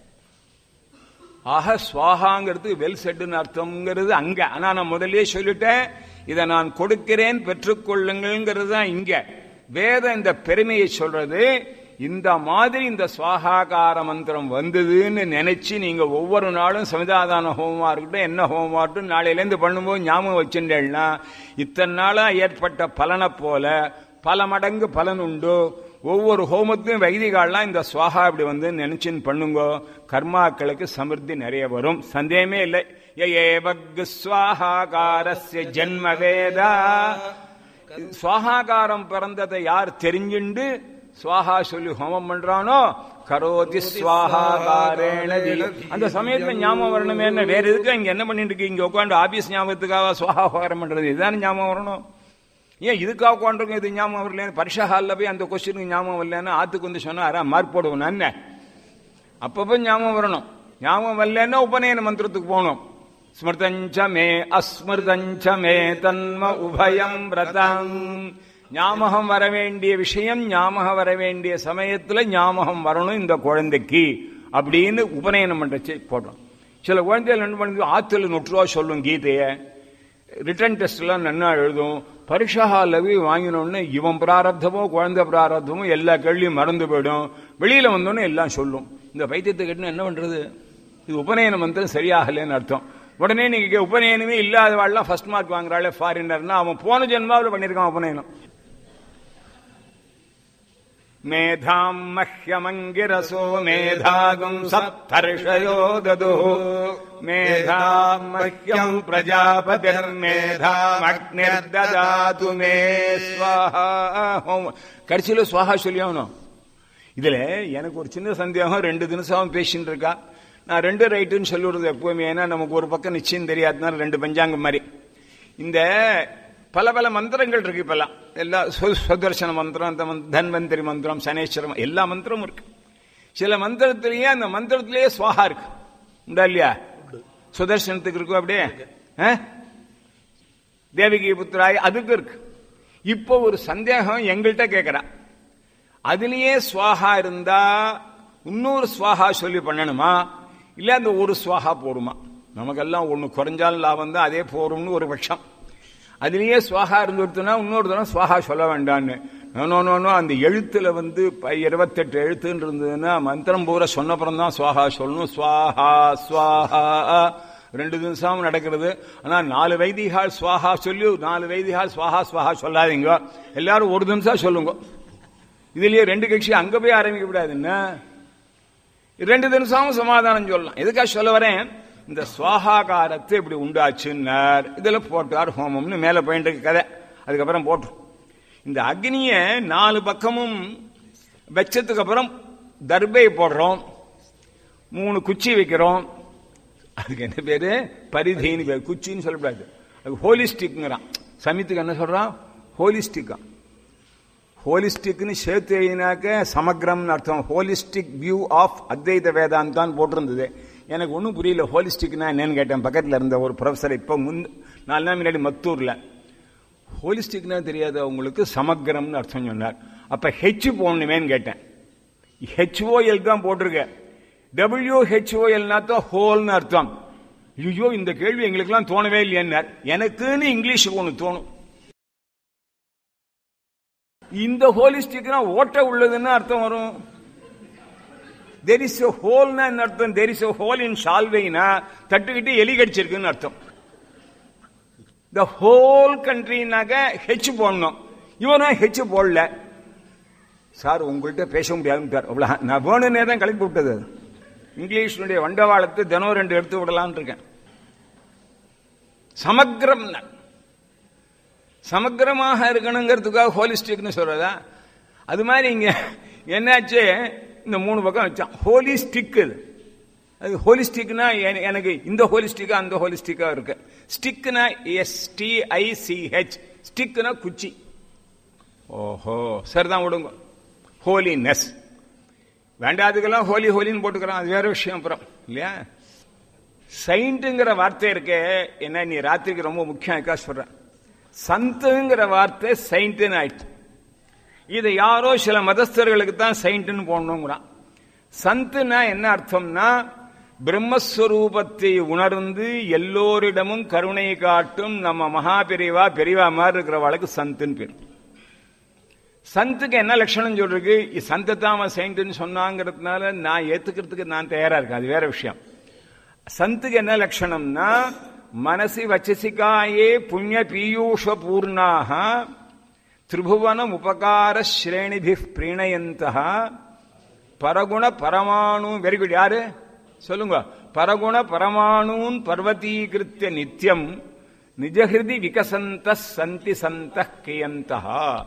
ஆக ஸ்வாகாங்கிறது வெல் செட்டுன்னு அர்த்தம்ங்கிறது அங்க ஆனா நான் முதல்லயே சொல்லிட்டேன் இதை நான் கொடுக்கிறேன் பெற்றுக்கொள்ளுங்கள்ங்கிறது தான் இங்க வேதம் இந்த பெருமையை சொல்றது இந்த மாதிரி இந்த சுவாகாகார மந்திரம் வந்ததுன்னு நினைச்சு நீங்க ஒவ்வொரு நாளும் சமிதாதான ஹோமமா இருக்கட்டும் என்ன ஹோமமா இருக்கட்டும் நாளையிலேருந்து பண்ணும்போது ஞாபகம் வச்சுட்டேன்னா இத்தனை நாளா ஏற்பட்ட பலனை போல பல மடங்கு பலன் உண்டு ஒவ்வொரு ஹோமத்தையும் வைதிகாலாம் இந்த சுவாகா இப்படி வந்து நினைச்சுன்னு பண்ணுங்க கர்மாக்களுக்கு சமிருத்தி நிறைய வரும் சந்தேகமே இல்லை ஏவக் சுவாகாரஸ்ய ஜென்ம வேதா சுவாகாரம் பிறந்ததை யார் தெரிஞ்சுண்டு சுவாகா சொல்லி ஹோமம் பண்றானோ கரோதி சுவாகாரேண தி- அந்த சமயத்துல ஞாபகம் வரணுமே என்ன வேற எதுக்கு இங்க என்ன பண்ணிட்டு இருக்கு இங்க உட்காந்து ஆபீஸ் ஞாபகத்துக்காக சுவாகாரம் பண்றது இதுதான் ஞாபகம் வரணும் ஏன் இதுக்காக உட்காந்துருங்க இது ஞாபகம் வரல பரிசா ஹாலில் போய் அந்த கொஸ்டினுக்கு ஞாபகம் வரலன்னு ஆத்துக்கு வந்து சொன்னாரா மார்க் போடுவோம் நான் அப்பப்போ ஞாபகம் வரணும் ஞாபகம் வரலன்னா உபநயன மந்திரத்துக்கு போகணும் ஸ்மிருதஞ்ச மே அஸ்மிருதஞ்ச மே தன்ம உபயம் விரதம் ஞாபகம் வர வேண்டிய விஷயம் ஞாபகம் வர வேண்டிய சமயத்துல ஞாபகம் வரணும் இந்த குழந்தைக்கு அப்படின்னு உபநயனம் பண்றச்சு போடுறோம் சில குழந்தைகள் என்ன பண்ணுது ஆத்துல நொற்றுவா சொல்லும் கீதையை ரிட்டன் டெஸ்ட் எல்லாம் நன்னா எழுதும் பரீட்சா ஹாலில் போய் வாங்கினோடனே இவன் பிராரப்தமோ குழந்தை பிராரப்தமோ எல்லா கேள்வியும் மறந்து போயிடும் வெளியில வந்தோடனே எல்லாம் சொல்லும் இந்த பைத்தியத்தை கட்டினா என்ன பண்றது இது உபநயன மந்திரம் சரியாகலன்னு அர்த்தம் உடனே நீங்க உபநயனமே இல்லாதவாள்லாம் ஃபர்ஸ்ட் மார்க் வாங்குறாள் ஃபாரினர்னா அவன் போன ஜென்மாவில் பண்ணியிருக்கான் உபநயனம் மேதாம் மஹ்யமங்கிரசோ மேதாகும் சப்தர்ஷயோ தது மேதாம் மஹ்யம் பிரஜாபதிர்மேதாம் அக்னிர்ததாது மே ஸ்வாஹா கடைசியில சுவாஹா சொல்லி ஆகணும் இதுல எனக்கு ஒரு சின்ன சந்தேகம் ரெண்டு தினசாவும் பேசிட்டு இருக்கா நான் ரெண்டு ரைட்டுன்னு சொல்லுறது எப்பவுமே ஏன்னா நமக்கு ஒரு பக்கம் நிச்சயம் தெரியாதுனால ரெண்டு பஞ்சாங்கம் மாதிரி இந்த பல பல மந்திரங்கள் இருக்கு இப்பெல்லாம் எல்லா சு- சுதர்சன மந்திரம் அந்த மந்த்- தன்வந்திரி மந்திரம் சனேஸ்வரம் எல்லா மந்திரமும் இருக்கு சில மந்திரத்திலேயே அந்த மந்திரத்திலேயே சுவாகா இருக்கு உண்டா இல்லையா சுதர்சனத்துக்கு இருக்கும் அப்படியே ஆ? தேவகி புத்திராய் அதுக்கு இருக்கு இப்போ ஒரு சந்தேகம் எங்கள்கிட்ட கேட்கிறா அதுலயே சுவாகா இருந்தா இன்னொரு சுவாகா சொல்லி பண்ணணுமா இல்ல அந்த ஒரு சுவாகா போருமா நமக்கெல்லாம் ஒண்ணு குறைஞ்சாலும் லாபம் தான் அதே போரும்னு ஒரு பட்சம் அதுலயே சுவாகா இருந்துடுத்துனா இன்னொரு தரம் சுவாகா சொல்ல வேண்டான்னு நோ, நோ, நோ, நோ, அந்த எழுத்துல வந்து ப- இருபத்தெட்டு எழுத்துன்னு இருந்ததுன்னா மந்திரம் பூரா சொன்னப்புறம் தான் சுவாகா சொல்லணும் சுவாஹா சுவாஹா ரெண்டு தினசாவும் நடக்கிறது ஆனா நாலு வைதிகால் சுவாஹா சொல்லி நாலு வைதிகால் சுவாஹா சுவாஹா சொல்லாதீங்க எல்லாரும் ஒரு நிமிஷம் சொல்லுங்க இதுலயே ரெண்டு கட்சி அங்க போய் ஆரம்பிக்க கூடாதுன்னா ரெண்டு தினசாவும் சமாதானம் சொல்லலாம் எதுக்காக சொல்ல வரேன் இந்த சுவாகாகாரத்தை இப்படி உண்டாச்சுன்னார் இதுல போட்டார் ஹோமம்னு மேல போயிட்டு இருக்கு கதை அதுக்கப்புறம் போட்டோம் இந்த அக்னிய நாலு பக்கமும் வச்சதுக்கு அப்புறம் தர்பை போடுறோம் மூணு குச்சி வைக்கிறோம் அதுக்கு என்ன பேரு பரிதின்னு பேரு குச்சின்னு சொல்லக்கூடாது அது ஹோலிஸ்டிக்ங்கிறான் சமயத்துக்கு என்ன சொல்றான் ஹோலிஸ்டிக்கா ஹோலிஸ்டிக்னு சேர்த்து எழுதினாக்க சமக்ரம்னு அர்த்தம் ஹோலிஸ்டிக் வியூ ஆஃப் அத்வைத வேதாந்தான் போட்டிருந்தது எனக்கு ஒன்றும் புரியல ஹோலிஸ்டிக்னா என்னன்னு கேட்டேன் பக்கத்தில் இருந்த ஒரு ப்ரொஃபஸர் இப்போ முன் நாலு நாள் முன்னாடி மத்தூர்ல ஹோலிஸ்டிக்னா தெரியாத உங்களுக்கு சமக்ரம்னு அர்த்தம் சொன்னார் அப்ப ஹெச் போடணுமேன்னு கேட்டேன் ஹெச்ஓஎல் தான் போட்டிருக்க டபிள்யூஹெச்ஓஎல்னா தான் ஹோல்னு அர்த்தம் ஐயோ இந்த கேள்வி எங்களுக்கெல்லாம் தோணவே இல்லையார் எனக்குன்னு இங்கிலீஷுக்கு ஒன்று தோணும் இந்த ஹோலிஸ்டிக்னா ஓட்ட உள்ளதுன்னு அர்த்தம் வரும் தெர் இஸ் எ ஹோல்னா என்ன அர்த்தம் there is a hole in சால்வைனா தட்டுக்கிட்டு எலி கடிச்சிருக்குன்னு அர்த்தம் த ஹோல் கண்ட்ரினாக்க ஹெச் போடணும் இவனும் ஹெச் போடல சார் உங்கள்கிட்ட பேச முடியாதுன்னு அவ்வளோ நான் வேணும்னே தான் கிளப்பி விட்டது அது. இங்கிலீஷினுடைய வண்டவாளத்தை தினம் ரெண்டு எடுத்து விடலாம்னு இருக்கேன் சமக்கிரம் சமக்கிரமாக இருக்கணுங்கிறதுக்காக ஹோலிஸ்டிக்னு சொல்றதா அது மாதிரி இங்க என்னாச்சு இந்த மூணு பக்கம் வச்சான் ஹோலிஸ்டிக் இது அது ஹோலிஸ்டிக்னா என- எனக்கு இந்த ஹோலிஸ்டிக்கா அந்த ஹோலிஸ்டிக்கா இருக்கு ஸ்டிக்னா S T I C H ஸ்டிக்னா குச்சி ஓஹோ சரிதான் விடுங்க ஹோலினஸ் வேண்டாதுக்கெல்லாம் ஹோலி ஹோலின்னு போட்டுக்கிறோம் அது வேற விஷயம் அப்புறம் இல்லையா சைண்ட்டுங்கிற வார்த்தை இருக்கே என்ன நீ ராத்திரிக்கு ரொம்ப முக்கியம் இருக்கா சொல்றேன் சந்துங்கிற வார்த்தை சைண்ட்டுன்னு ஆயிடுச்சு இதை யாரோ சில மதஸ்தர்களுக்கு தான் சைண்ட்னு போடணுங்கிறான் சந்துனா என்ன அர்த்தம்னா பிரம்மஸ்வரூபத்தை உணர்ந்து எல்லோரிடமும் கருணை காட்டும் நம்ம மகா பெரியவா பெரியவா மாதிரி இருக்கிறவளுக்கு சந்துன்னு பேர் சந்துக்கு என்ன லட்சணம் சொல்றதுக்கு சந்தை தான் அவன் செயின்ட்னு சொன்னாங்கிறதுனால நான் ஏத்துக்கிறதுக்கு நான் தயாரா இருக்கேன் அது வேற விஷயம் சந்துக்கு என்ன லட்சணம்னா மனசி வச்சசிகாயே புண்ணிய பீயூஷ பூர்ணாக திரிபுவனம் உபகார ஸ்ரேணிபி பிரீணயந்த பரகுண பரமாணு வெரி குட் யாரு சொல்லுங்க பரகுண பரமாணூன் பர்வதீகிருத்திய நித்தியம் நிஜஹிருதி விகசந்த சந்தி சந்த கியந்தா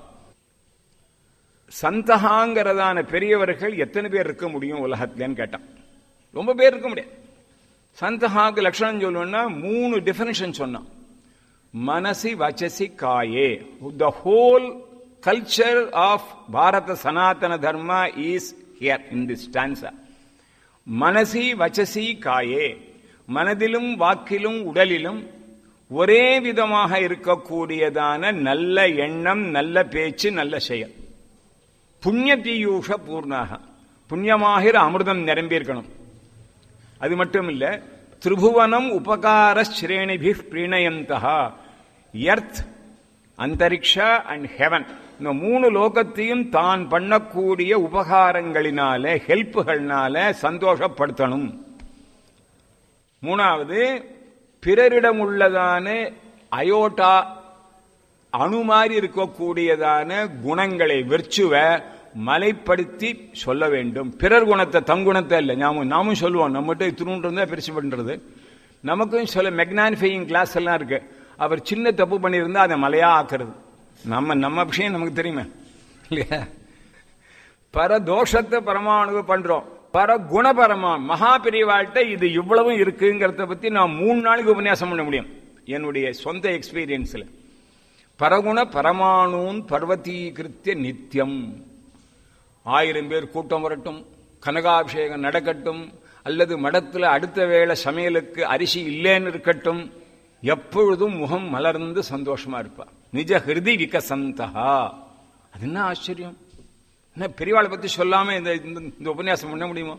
சந்தகாங்கிறதான பெரியவர்கள் எத்தனை பேர் இருக்க முடியும் உலகத்துலன்னு கேட்டான் ரொம்ப பேர் இருக்க முடியாது சந்தகாக்கு லட்சணம் சொல்லணும்னா மூணு டெபினிஷன் சொன்னான் மனசி வச்சசி காயே the whole culture of Bharata Sanatana Dharma is here in this stanza மனசி வச்சசி காயே மனதிலும் வாக்கிலும் உடலிலும் ஒரே விதமாக இருக்கக்கூடியதான நல்ல எண்ணம் நல்ல பேச்சு நல்ல செயல் புண்ணிய பீயூஷ பூர்ணாக புண்ணியமாகிற அமிர்தம் நிரம்பியிருக்கணும் அது மட்டும் இல்ல திரிபுவனம் உபகார ஸ்ரேணிபி பிரீணயந்தா எர்த் அந்தரிக்ஷா அண்ட் ஹெவன் இந்த மூணு லோகத்தையும் தான் பண்ணக்கூடிய உபகாரங்களினால ஹெல்ப்புகள்னால சந்தோஷப்படுத்தணும் மூணாவது பிறரிடம் உள்ளதான அயோட்டா அணு மாதிரி இருக்கக்கூடியதான குணங்களை வெர்ச்சுவ மலைப்படுத்தி சொல்ல வேண்டும் பிறர் குணத்தை தங்குணத்தை இல்லை நாம நாமும் சொல்லுவோம் நம்மகிட்ட இத்தினூன்று இருந்தா பெருசு பண்றது நமக்கும் சில மெக்னானிஃபையிங் கிளாஸ் எல்லாம் இருக்கு அவர் சின்ன தப்பு பண்ணியிருந்தா அதை மலையா ஆக்குறது நம்ம நம்ம விஷயம் நமக்கு தெரியுமே இல்லையா பரதோஷத்தை பரமாணு பண்றோம் பர குண பரமா மகா பிரிவாழ்கிட்ட இது இவ்வளவும் இருக்குங்கிறத பத்தி நான் மூணு நாளைக்கு உபன்யாசம் பண்ண முடியும் என்னுடைய சொந்த எக்ஸ்பீரியன்ஸ்ல பரகுண பரமாணூன் பர்வதீகிருத்திய நித்தியம் ஆயிரம் பேர் கூட்டம் வரட்டும் கனகாபிஷேகம் நடக்கட்டும் அல்லது மடத்துல அடுத்த வேளை சமையலுக்கு அரிசி இல்லைன்னு இருக்கட்டும் எப்பொழுதும் முகம் மலர்ந்து சந்தோஷமா இருப்பா நிஜ ஹிருதி விகசந்தா அது என்ன ஆச்சரியம் என்ன பெரியவாளை பத்தி சொல்லாம இந்த இந்த- இந்த உபன்யாசம் பண்ண முடியுமா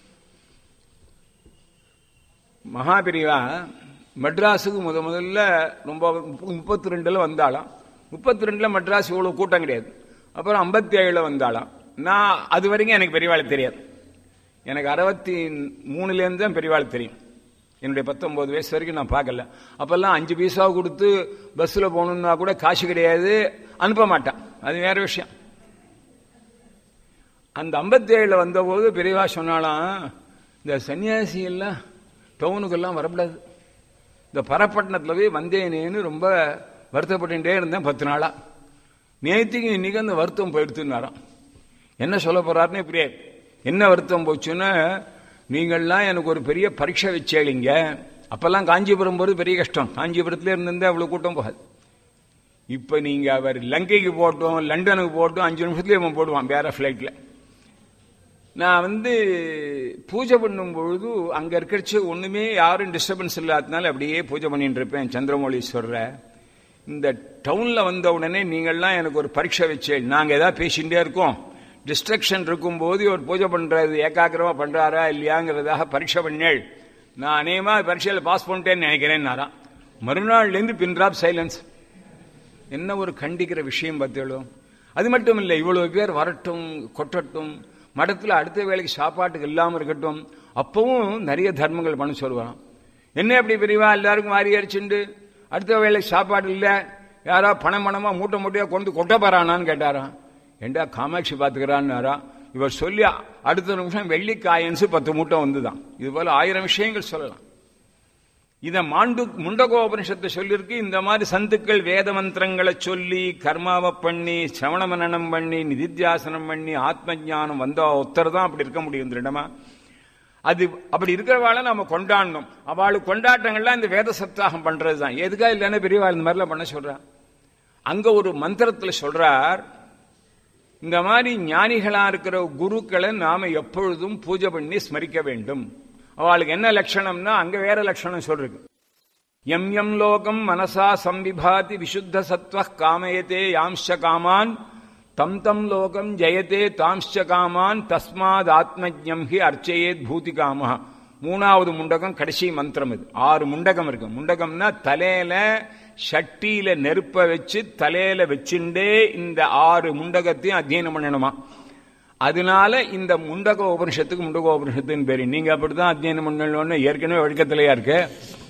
மகாபெரிவா மெட்ராஸுக்கு முத முதல்ல ரொம்ப முப்பத்தி ரெண்டுல வந்தாளாம் முப்பத்தி ரெண்டுல மெட்ராஸ் இவ்வளவு கூட்டம் கிடையாது அப்புறம் ஐம்பத்தி ஏழுல வந்தாளாம் நான் அது வரைக்கும் எனக்கு பெரியவாளை தெரியாது எனக்கு அறுபத்தி மூணுலேருந்து தான் பெரியவாளை தெரியும் என்னுடைய பத்தொன்பது வயசு வரைக்கும் நான் பார்க்கல அப்பெல்லாம் அஞ்சு பைசா கொடுத்து பஸ்ஸில் போகணுன்னா கூட காசு கிடையாது அனுப்ப மாட்டான் அது வேற விஷயம் அந்த ஐம்பத்தி ஏழுல வந்தபோது பெரியவா சொன்னாலாம் இந்த சன்னியாசி எல்லாம் டவுனுக்கெல்லாம் வரக்கூடாது இந்த பரப்பட்டினத்தில் போய் வந்தேனேன்னு ரொம்ப வருத்தப்பட்டுட்டே இருந்தேன் பத்து நாளா நேத்திக்கு இன்னைக்கு அந்த வருத்தம் போயிடுத்துன்னாராம் என்ன சொல்ல போறாருன்னு புரியாது என்ன வருத்தம் போச்சுன்னா நீங்கள்லாம் எனக்கு ஒரு பெரிய பரீட்சை வச்சேளிங்க அப்பெல்லாம் காஞ்சிபுரம் போறது பெரிய கஷ்டம் காஞ்சிபுரத்துல இருந்திருந்தா அவ்வளவு கூட்டம் போகாது இப்ப நீங்க அவர் லங்கைக்கு போட்டோம் லண்டனுக்கு போட்டோம் அஞ்சு நிமிஷத்துலயே இவன் போடுவான் வேற பிளைட்ல நான் வந்து பூஜை பண்ணும் பொழுது அங்க இருக்கிறச்சு ஒண்ணுமே யாரும் டிஸ்டர்பன்ஸ் இல்லாதனால அப்படியே பூஜை பண்ணிட்டு இருப்பேன் சந்திரமௌலீஸ்வரரை இந்த டவுன்ல வந்த உடனே நீங்கள்லாம் எனக்கு ஒரு பரீட்சை வச்சு நாங்க ஏதாவது பேசிட்டே இருக்கோம் டிஸ்ட்ரக்ஷன் இருக்கும்போது ஒரு பூஜை பண்றது ஏகாக்கிரமா பண்றாரா இல்லையாங்கிறதாக பரீட்சை பண்ணேள் நான் அநேகமா பரீட்சையில் பாஸ் பண்ணிட்டேன்னு நினைக்கிறேன்னாராம் மறுநாள்லேருந்து பின் டிராப் சைலன்ஸ் என்ன ஒரு கண்டிக்கிற விஷயம் பார்த்தேளோ அது மட்டும் இல்லை இவ்வளவு பேர் வரட்டும் கொட்டட்டும் மடத்தில் அடுத்த வேலைக்கு சாப்பாட்டுக்கு இல்லாமல் இருக்கட்டும் அப்பவும் நிறைய தர்மங்கள் பண்ண சொல்லுவான் என்ன எப்படி பெரியவா எல்லாருக்கும் வாரி அரிச்சுண்டு அடுத்த வேலைக்கு சாப்பாடு இல்லை யாரா பணம் பணமா மூட்டை மூட்டையா கொண்டு கொட்ட போறானான்னு கேட்டாராம் ஏண்டா காமாட்சி பார்த்துக்கிறான்னாரா இவர் சொல்லி அடுத்த நிமிஷம் வெள்ளிக்காயன்ஸு பத்து மூட்டை வந்துதான் இது போல ஆயிரம் விஷயங்கள் சொல்லலாம் இத மாண்டு முண்டகோபனிஷத்தை சொல்லியிருக்கு இந்த மாதிரி சந்துக்கள் வேத மந்திரங்களை சொல்லி கர்மாவை பண்ணி சிரவண மனனம் பண்ணி நிதித்தியாசனம் பண்ணி ஆத்ம ஞானம் வந்த ஒருத்தர் தான் அப்படி இருக்க முடியும் திருடமா அது அப்படி இருக்கிறவாள நாம கொண்டாடணும் அவளுக்கு கொண்டாட்டங்கள்லாம் இந்த வேத சப்தாகம் பண்றதுதான் எதுக்கா இல்லைன்னா பெரியவா இந்த மாதிரிலாம் பண்ண சொல்றா அங்க ஒரு மந்திரத்துல சொல்றார் இந்த மாதிரி ஞானிகளா இருக்கிற குருக்களை நாம எப்பொழுதும் பூஜை பண்ணி ஸ்மரிக்க வேண்டும் அவளுக்கு என்ன லட்சணம்னா அங்க வேற லட்சணம் சொல்றது எம் எம் லோகம் மனசா சம்விபாதி விசுத்த சத்வ காமயத்தே யாம்ச காமான் தம் தம் லோகம் ஜெயத்தே தாம்ச காமான் தஸ்மாத் ஆத்மஜம் ஹி அர்ச்சயேத் பூதி காமஹ மூணாவது முண்டகம் கடைசி மந்திரம் இது ஆறு முண்டகம் இருக்கு முண்டகம்னா தலையில ஷட்டியில நெருப்ப வச்சு தலையில வச்சுண்டே இந்த ஆறு முண்டகத்தையும் அத்தியனம் பண்ணணுமா அதனால இந்த முண்டக உபனிஷத்துக்கு முண்டக உபனிஷத்துன்னு பேரு நீங்க அப்படிதான் அத்தியனம் பண்ணணும்னு ஏற்கனவே ஒழுக்கத்திலேயா இருக்கு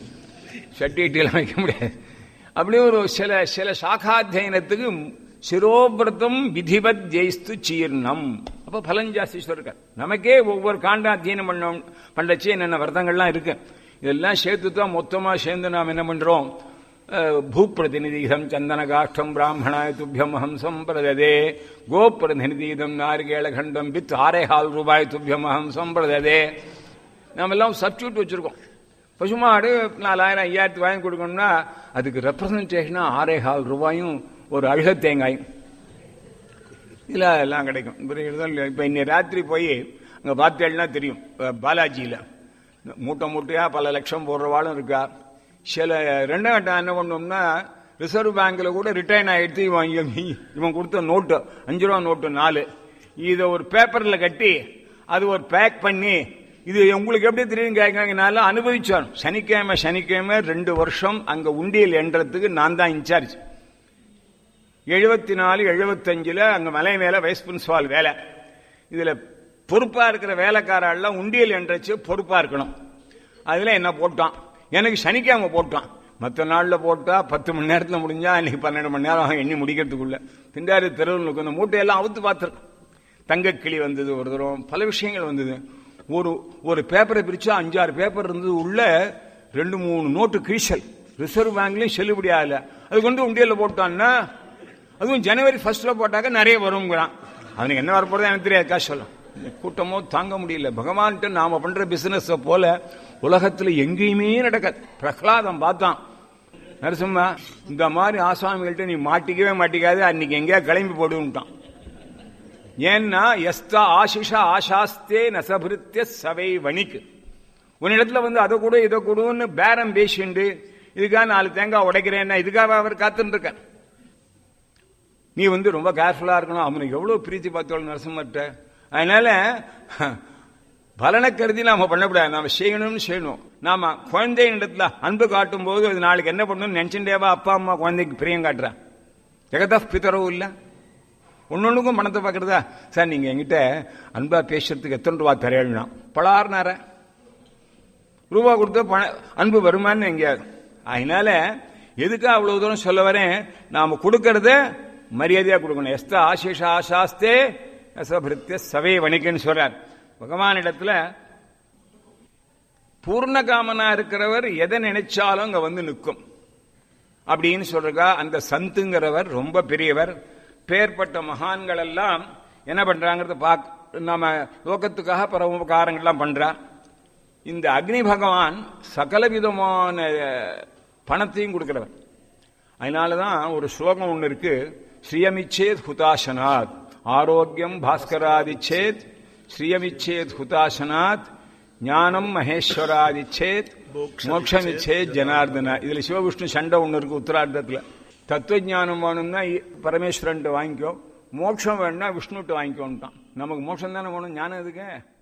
ஷட்டிலாம் வைக்க முடியாது அப்படியே ஒரு சில சில சாகாத்தியனத்துக்கு சிரோபிரதம் விதிவத் ஜெயிஸ்து சீர்ணம் அப்ப பலன் ஜாஸ்தி சொல்லிருக்கார் நமக்கே ஒவ்வொரு காண்டம் அத்தியனம் பண்ணோம் பண்றச்சு என்னென்ன விரதங்கள்லாம் இருக்கு இதெல்லாம் சேர்த்து தான் மொத்தமா சேர்ந்து நாம் என்ன பண்றோம் பூப்பிரதிநிதிதம் சந்தனகாஷ்டம் பிராமணாய துப்பியம் அஹம்சம் பிரததே கோப்பிரதிநிதிதம் நாரிகேளகண்டம் வித் ஆரேகால் ரூபாய் துப்பியம் அஹம்சம் பிரததே நாம எல்லாம் சப்ஸ்டியூட் வச்சிருக்கோம் பசுமாடு நாலாயிரம் ஐயாயிரத்து வாங்கி கொடுக்கணும்னா அதுக்கு ரெப்ரசன்டேஷனா ஆரேகால் ரூபாயும் ஒரு அழுக தேங்காயும் இதில் எல்லாம் கிடைக்கும் இப்போ இன்னைக்கு ராத்திரி போய் அங்கே பார்த்தேன்னா தெரியும் பாலாஜியில் மூட்டை மூட்டையாக பல லட்சம் போடுறவாளும் இருக்கா சில ரெண்டாம் கட்டம் என்ன பண்ணோம்னா ரிசர்வ் பேங்க்ல கூட ரிட்டர்ன் ஆயிடுத்து இவன் இவன் கொடுத்த நோட்டு அஞ்சு ரூபா நோட்டு நாலு இதை ஒரு பேப்பர்ல கட்டி அது ஒரு பேக் பண்ணி இது உங்களுக்கு எப்படி தெரியும் கேட்கறதுனால அனுபவிச்சான் சனிக்கிழமை சனிக்கிழமை ரெண்டு வருஷம் அங்க உண்டியல் என்றதுக்கு நான் தான் இன்சார்ஜ் எழுபத்தி நாலு எழுபத்தஞ்சுல அங்க மலை மேல வைஸ் பிரின்சிபால் வேலை இதுல பொறுப்பா இருக்கிற வேலைக்காரெல்லாம் உண்டியல் என்றச்சு பொறுப்பா இருக்கணும் அதுல என்ன போட்டான் எனக்கு சனிக்கிழமை போட்டான் மற்ற நாளில் போட்டா பத்து மணி நேரத்தில் முடிஞ்சா இன்னைக்கு பன்னெண்டு மணி நேரம் எண்ணி முடிக்கிறதுக்குள்ள திண்டாரி தெருவில் இந்த மூட்டையெல்லாம் அவுத்து பார்த்துருக்கோம் தங்கக்கிளி வந்தது ஒரு தரம் பல விஷயங்கள் வந்தது ஒரு ஒரு பேப்பரை பிரிச்சா அஞ்சாறு பேப்பர் இருந்தது உள்ள ரெண்டு மூணு நோட்டு கிழிச்சல் ரிசர்வ் பேங்க்லயும் செல்லுபடி ஆகல அது கொண்டு உண்டியல்ல போட்டான்னா அதுவும் ஜனவரி ஃபர்ஸ்ட்ல போட்டாக்க நிறைய வருங்கிறான் அவனுக்கு என்ன வரப்போறது எனக்கு தெரியாது காசு சொல்லும் கூட்டமோ தாங்க முடியல பகவான்கிட்ட நாம பண்ற பிசினஸ் போல உலகத்துல எங்கேயுமே நடக்காது பிரகலாதம் பார்த்தான் நரசிம்மா இந்த மாதிரி ஆசாமிகள்ட்ட நீ மாட்டிக்கவே மாட்டிக்காது அன்னைக்கு எங்கேயா கிளம்பி போடுன்ட்டான் ஏன்னா எஸ்தா ஆசிஷ ஆசாஸ்தே நசபிருத்திய சவை வணிக்கு உன்னிடத்துல வந்து அதை கூட இதை கூடன்னு பேரம் பேசிண்டு இதுக்காக நாலு தேங்காய் உடைக்கிறேன்னா இதுக்காக அவர் காத்துட்டு இருக்க நீ வந்து ரொம்ப கேர்ஃபுல்லா இருக்கணும் அவனுக்கு எவ்வளவு பிரீத்தி பார்த்தோம் நரசிம்மர்கிட்ட அதனால பலனை கருதி நாம பண்ணக்கூடாது நாம செய்யணும்னு செய்யணும் நாம குழந்தையிடத்துல அன்பு காட்டும் போது அது நாளைக்கு என்ன பண்ணணும்னு நினைச்சுட்டேவா அப்பா அம்மா குழந்தைக்கு பிரியம் காட்டுறேன் ஜெகதா பித்தரவும் இல்லை ஒன்னொன்னுக்கும் பணத்தை பார்க்கறதா சார் நீங்க என்கிட்ட அன்பா பேசுறதுக்கு எத்தனை ரூபா தரையணும்னா பலார்னார ரூபா கொடுத்த பண அன்பு வருமானு எங்கேயாவது அதனால எதுக்கா அவ்வளவு தூரம் சொல்ல வரேன் நாம கொடுக்கறத மரியாதையா கொடுக்கணும் எஸ்த ஆசிஷ ஆசாஸ்தே அசபிருத்திய சவே வணிகன்னு சொல்றார் பகவான் இடத்துல பூர்ணகாமனா இருக்கிறவர் எதை நினைச்சாலும் அங்க வந்து நிற்கும் அப்படின்னு சொல்றா அந்த சந்துங்கிறவர் ரொம்ப பெரியவர் பேர்பட்ட மகான்கள் எல்லாம் என்ன பண்றாங்கிறத பார்க்க நாம லோகத்துக்காக பரமபகாரங்கள்லாம் பண்றா இந்த அக்னி பகவான் சகல விதமான பணத்தையும் கொடுக்கிறவர் அதனாலதான் ஒரு ஸ்லோகம் ஒன்று இருக்கு ஸ்ரீயமிச்சேத் ஹுதாசனாத் ஆரோக்கியம் பாஸ்கராதிச்சேத் ஸ்ரீயமிச்சேத் ஹுதாசனாத் ஞானம் மகேஸ்வராதிச்சேத் மோட்சமிச்சேத் ஜனார்தனா இதுல சிவவிஷ்ணு சண்டை ஒன்று இருக்கு உத்தரார்த்தத்துல தத்துவ ஞானம் வேணும்னா பரமேஸ்வரன் வாங்கிக்கோ மோட்சம் வேணும்னா விஷ்ணுட்டு வாங்கிக்கோன்ட்டான் நமக்கு மோட்சம் தானே வேணும் ஞானம் எதுக்கு